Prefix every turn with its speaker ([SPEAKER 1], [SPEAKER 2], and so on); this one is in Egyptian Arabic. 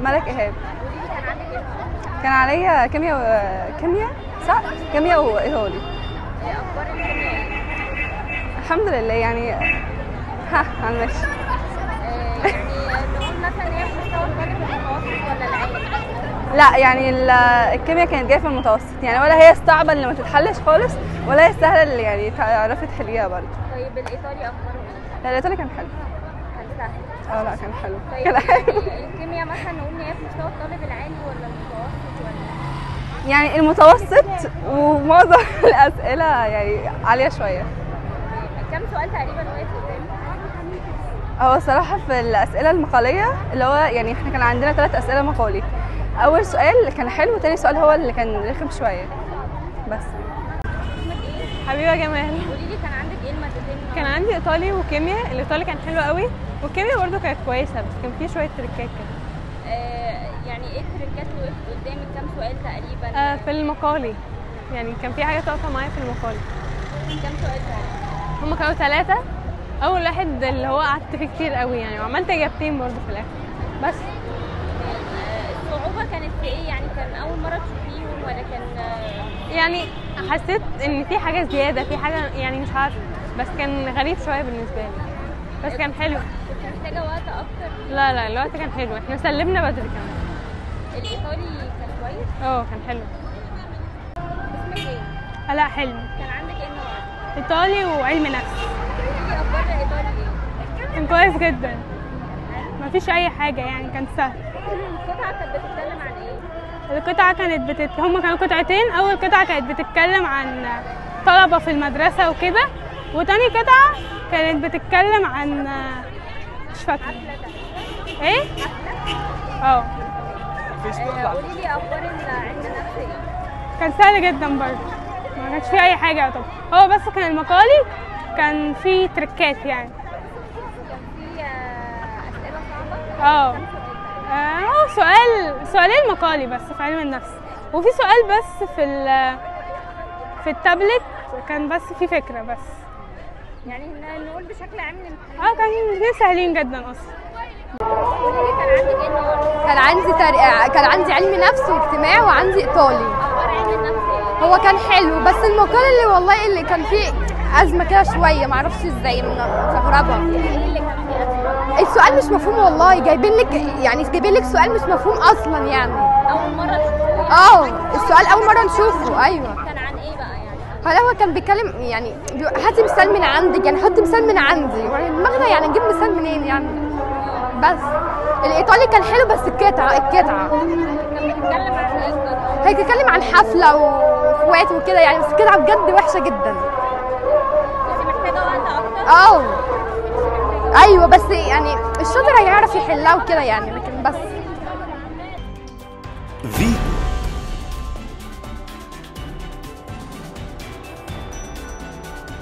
[SPEAKER 1] ملك ايهاب
[SPEAKER 2] قولي لي كان عندك ايه
[SPEAKER 1] كان عليا كيمياء و... كيمياء صح كيمياء وايطالي
[SPEAKER 2] إيه اخبار الكيمياء
[SPEAKER 1] الحمد لله يعني ها هنمشي
[SPEAKER 2] آه، يعني نقول مثلا هي في مستوى الطالب المتوسط ولا العالي
[SPEAKER 1] لا يعني ال- الكيمياء كانت جايه في المتوسط يعني ولا هي الصعبه اللي ما تتحلش خالص ولا هي السهله اللي يعني تعرفي تحليها برضه
[SPEAKER 2] طيب الايطالي اخباره ايه
[SPEAKER 1] لا الايطالي كان حلو
[SPEAKER 2] كان سهل
[SPEAKER 1] اه لا كان حلو
[SPEAKER 2] طيب
[SPEAKER 1] كان حلو
[SPEAKER 2] يعني الكيمياء مثلا نقول ان هي في مستوى الطالب العالي ولا المتوسط ولا
[SPEAKER 1] يعني المتوسط ومعظم الاسئله يعني عاليه شويه
[SPEAKER 2] كم سؤال تقريبا واقف قدامي
[SPEAKER 1] هو الصراحة في الأسئلة المقالية اللي هو يعني احنا كان عندنا ثلاث أسئلة مقالي أول سؤال كان حلو وتاني سؤال هو اللي كان رخم شوية بس
[SPEAKER 2] اسمك ايه
[SPEAKER 3] حبيبه جمال
[SPEAKER 2] قولي لي كان عندك ايه المادتين
[SPEAKER 3] كان عندي ايطالي وكيمياء الايطالي كان حلو قوي والكيمياء برضو كانت كويسه بس كان فيه شويه تريكات كده
[SPEAKER 2] آه يعني ايه التريكات اللي وقفت قدامك كم سؤال تقريبا
[SPEAKER 3] آه في المقالي يعني كان في حاجات واقفه معايا في المقالي
[SPEAKER 2] كم سؤال تقريبا
[SPEAKER 3] هما كانوا ثلاثه اول واحد اللي هو قعدت فيه كتير قوي يعني وعملت اجابتين برضو في الاخر بس
[SPEAKER 2] آه، الصعوبة كانت في ايه يعني كان أول مرة تشوفيهم ولا كان آه،
[SPEAKER 3] يعني حسيت ان في حاجه زياده في حاجه يعني مش عارفه بس كان غريب شويه بالنسبه لي بس كان حلو
[SPEAKER 2] كنت محتاجة وقت أكتر
[SPEAKER 3] لا لا الوقت كان حلو احنا سلمنا بدري كمان
[SPEAKER 2] الإيطالي كان كويس
[SPEAKER 3] اه كان حلو
[SPEAKER 2] اسمك ايه؟
[SPEAKER 3] لا حلو
[SPEAKER 2] كان عندك ايه النهاردة؟
[SPEAKER 3] ايطالي وعلم نفس
[SPEAKER 2] قولي أخبار الإيطالي ايه؟
[SPEAKER 3] كان كويس جدا مفيش اي حاجه يعني كان سهل
[SPEAKER 2] القطعة كانت بتتكلم عن ايه؟
[SPEAKER 3] القطعه كانت بتت... هما كانوا قطعتين اول قطعه كانت بتتكلم عن طلبه في المدرسه وكده وتاني قطعه كانت بتتكلم عن مش فاكره ايه اه
[SPEAKER 2] آه، قولي لي أخبار علم النفس ايه؟
[SPEAKER 3] كان سهل جدا برضه ما كانش فيه اي حاجه طب هو بس كان المقالي كان فيه تريكات يعني
[SPEAKER 2] كان في آه، أسئلة صعبة؟
[SPEAKER 3] اه
[SPEAKER 2] كم سؤال تقريبا؟
[SPEAKER 3] آه، هو سؤال سؤالين مقالي بس في علم النفس وفي سؤال بس في ال في التابلت كان بس في فكرة بس
[SPEAKER 2] يعني ن- نقول بشكل عام الامتحان
[SPEAKER 3] اه كان الاثنين سهلين جدا اصلا
[SPEAKER 2] قولي لي كان عندك ايه النهاردة؟
[SPEAKER 4] كان عندي تر... كان عندي علم نفس واجتماع وعندي ايطالي
[SPEAKER 2] أخبار علم النفس ايه؟
[SPEAKER 4] هو كان حلو بس المقال اللي والله اللي كان فيه ازمه كده شويه معرفش ازاي من استغربها
[SPEAKER 2] ايه اللي كان فيه أسئلة؟
[SPEAKER 4] السؤال مش مفهوم والله جايبين لك يعني جايبين لك سؤال مش مفهوم اصلا يعني
[SPEAKER 2] أول مرة تشوفيه
[SPEAKER 4] اه السؤال اول مره نشوفه ايوه
[SPEAKER 2] كان عن ايه بقى يعني؟
[SPEAKER 4] هل هو كان بيتكلم يعني بيقول هاتي مثال من عندك يعني حطي مثال من عندي يعني دماغنا يعني نجيب مثال منين يعني بس الايطالي كان حلو بس القطعه القطعه
[SPEAKER 2] كان بيتكلم عن ايه القطعة؟
[SPEAKER 4] هي بتتكلم عن حفله واخوات وكده يعني بس القطعه بجد وحشه جدا
[SPEAKER 2] كنت محتاجة وقت أكتر؟
[SPEAKER 4] اه ايوه بس يعني الشاطر هيعرف يحلها وكده يعني لكن بس
[SPEAKER 5] فيتو